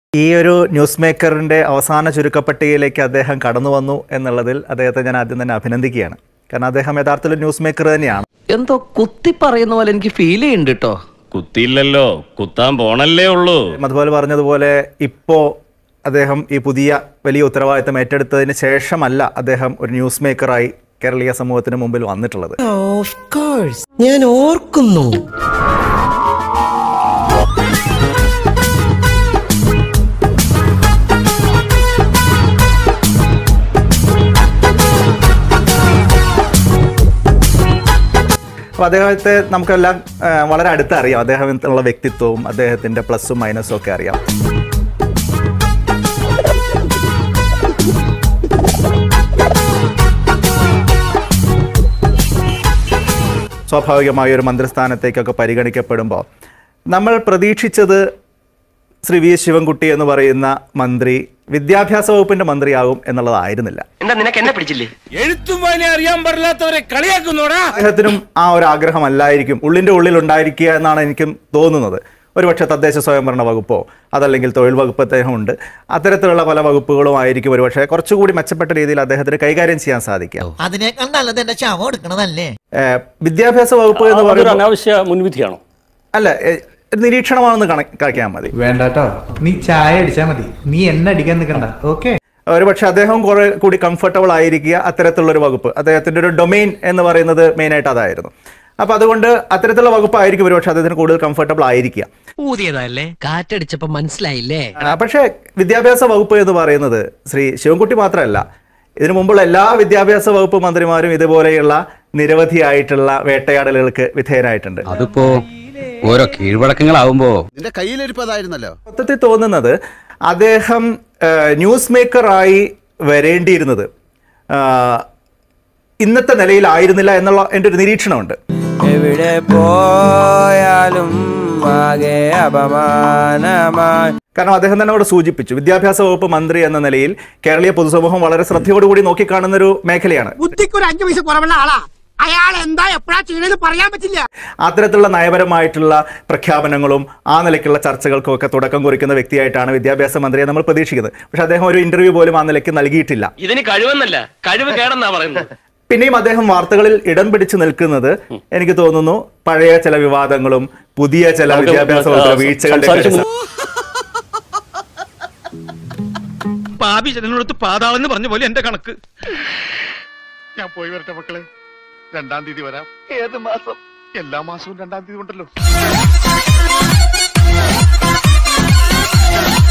ഈ ഒരു ന്യൂസ് മേക്കറിൻ്റെ അവസാന ചുരുക്കപ്പട്ടികയിലേക്ക് അദ്ദേഹം കടന്നു വന്നു എന്നുള്ളതിൽ അദ്ദേഹത്തെ ഞാൻ ആദ്യം തന്നെ അഭിനന്ദിക്കുകയാണ് കാരണം അദ്ദേഹം യഥാർത്ഥത്തിൽ ഒരു ന്യൂസ് മേക്കർ തന്നെയാണ് എന്തോ കുത്തി പറയുന്ന പോലെ എനിക്ക് ഫീൽ ചെയ്യുന്നുണ്ട് കേട്ടോ കുത്തിയില്ലല്ലോ കുത്താൻ പോണല്ലേ ഉള്ളൂ അതുപോലെ പറഞ്ഞതുപോലെ ഇപ്പോൾ അദ്ദേഹം ഈ പുതിയ വലിയ ഉത്തരവാദിത്തം ഏറ്റെടുത്തതിന് ശേഷമല്ല അദ്ദേഹം ഒരു ന്യൂസ് മേക്കറായി കേരളീയ സമൂഹത്തിന് മുമ്പിൽ വന്നിട്ടുള്ളത് ഓഫ് കോഴ്സ് ഞാൻ ഓർക്കുന്നു അപ്പോൾ അദ്ദേഹത്തെ നമുക്കെല്ലാം ആ, വളരെ അടുത്ത് അറിയാം അദ്ദേഹത്തിനുള്ള വ്യക്തിത്വവും അദ്ദേഹത്തിൻ്റെ പ്ലസും മൈനസും ഒക്കെ അറിയാം സ്വാഭാവികമായ ഒരു മന്ത്രിസ്ഥാനത്തേക്കൊക്കെ പരിഗണിക്കപ്പെടുമ്പോൾ നമ്മൾ പ്രതീക്ഷിച്ചത് ശ്രീ വി എസ് ശിവൻകുട്ടി എന്ന് പറയുന്ന മന്ത്രി വിദ്യാഭ്യാസ വകുപ്പിൻ്റെ മന്ത്രിയാകും എന്നുള്ളതായിരുന്നില്ല എന്താ നിനക്ക് എന്നെ പിടിച്ചില്ലേ എഴുത്തും വായന അറിയാൻ പാടില്ലാത്തവരെ കളിയാക്കുന്നോടാ അദ്ദേഹത്തിനും ആ ഒരു ആഗ്രഹമല്ലായിരിക്കും ഉള്ളിൻ്റെ ഉള്ളിൽ ഉണ്ടായിരിക്കുക എന്നാണ് എനിക്കും തോന്നുന്നത് ഒരുപക്ഷെ തദ്ദേശ സ്വയംഭരണ വകുപ്പോ അതല്ലെങ്കിൽ തൊഴിൽ വകുപ്പ് അദ്ദേഹമുണ്ട് അത്തരത്തിലുള്ള പല വകുപ്പുകളും ആയിരിക്കും ഒരുപക്ഷെ കുറച്ചുകൂടി മെച്ചപ്പെട്ട രീതിയിൽ അദ്ദേഹത്തിന് കൈകാര്യം ചെയ്യാൻ സാധിക്കുക അതിനേക്കാൾ നല്ലത് എന്റെ ശവം എടുക്കണതല്ലേ ഏഹ് വിദ്യാഭ്യാസ വകുപ്പ് എന്ന് അതൊരു പറയുമ്പോൾ അനാവശ്യ മുൻവിധിയാണോ അല്ല ഏഹ് ഒരു നിരീക്ഷണമാണെന്ന് കണക്കാക്കിയാൽ മതി വേണ്ടാട്ടോ നീ ചായ അടിച്ചാ മതി നീ എന്നെ അടിക്കാൻ നിൽക്കണ്ട ഓക്കെ ഒരുപക്ഷെ അദ്ദേഹം കുറെ കൂടി കംഫർട്ടബിൾ ആയിരിക്കുക അത്തരത്തിലുള്ള ഒരു വകുപ്പ് അദ്ദേഹത്തിന്റെ ഒരു ഡൊമെയിൻ എന്ന് പറയുന്നത് മെയിനായിട്ട് അതായിരുന്നു അപ്പൊ അതുകൊണ്ട് അത്തരത്തിലുള്ള വകുപ്പായിരിക്കും ഒരുപക്ഷെ അദ്ദേഹത്തിന് കൂടുതൽ കംഫർട്ടബിൾ ആയിരിക്കുക ഊതിയതല്ലേ കാറ്റടിച്ചപ്പോ മനസ്സിലായില്ലേ ആ, പക്ഷേ വിദ്യാഭ്യാസ വകുപ്പ് എന്ന് പറയുന്നത് ശ്രീ ശിവൻകുട്ടി മാത്രമല്ല ഇതിനു മുമ്പുള്ള എല്ലാ വിദ്യാഭ്യാസ വകുപ്പ് മന്ത്രിമാരും ഇതുപോലെയുള്ള നിരവധിയായിട്ടുള്ള വേട്ടയാടലുകൾക്ക് വിധേയരായിട്ടുണ്ട് അതിപ്പോ ഓരോ കീഴ്വഴക്കങ്ങളാവുമ്പോ നിന്റെ കയ്യിലിരിപ്പതായിരുന്നല്ലോ മൊത്തത്തിൽ തോന്നുന്നത് അദ്ദേഹം ഏഹ്, ന്യൂസ് മേക്കറായി വരേണ്ടിയിരുന്നത് ആഹ്, ഇന്നത്തെ നിലയിലായിരുന്നില്ല എന്നുള്ള എൻ്റെ ഒരു നിരീക്ഷണമുണ്ട് എവിടെ പോയാലും ആകെ അപമാനമായി കാരണം അദ്ദേഹം തന്നെ അവിടെ സൂചിപ്പിച്ചു വിദ്യാഭ്യാസ വകുപ്പ് മന്ത്രി എന്ന നിലയിൽ കേരളീയ പൊതുസമൂഹം വളരെ ശ്രദ്ധയോടുകൂടി നോക്കിക്കാണുന്ന ഒരു മേഖലയാണ് ബുദ്ധിക്ക് ഒരു അഞ്ചു പൈസ കുറവുള്ള ആളാ അയാൾ എന്താ എപ്പോഴാ ചെയ്യണെന്ന് പറയാൻ പറ്റില്ല അത്തരത്തിലുള്ള നയപരമായിട്ടുള്ള പ്രഖ്യാപനങ്ങളും ആ നിലയ്ക്കുള്ള ചർച്ചകൾക്കും ഒക്കെ തുടക്കം കുറിക്കുന്ന വ്യക്തിയായിട്ടാണ് വിദ്യാഭ്യാസ മന്ത്രിയെ നമ്മൾ പ്രതീക്ഷിക്കുന്നത് പക്ഷെ അദ്ദേഹം ഒരു ഇന്റർവ്യൂ പോലും ആ നിലയ്ക്ക് നൽകിയിട്ടില്ല ഇതിന് കഴിവെന്നല്ല കഴിവ് കേടെന്നാ പറയുന്നത് പിന്നെയും അദ്ദേഹം വാർത്തകളിൽ ഇടം പിടിച്ചു നിൽക്കുന്നത് എനിക്ക് തോന്നുന്നു പഴയ ചില വിവാദങ്ങളും പുതിയ ചില നമുക്ക് വിദ്യാഭ്യാസ വകുപ്പിലെ ആ, വീഴ്ചകളുടെ സംസാരിച്ച് പാപി ജനനോടത്ത് പാതാവെന്ന് പറഞ്ഞ പോലെ എന്റെ കണക്ക് ഞാൻ പോയി വരട്ടെ മക്കളെ രണ്ടാം തീയതി വരാം ഏത് മാസം എല്ലാ മാസവും രണ്ടാം തീയതി ഉണ്ടല്ലോ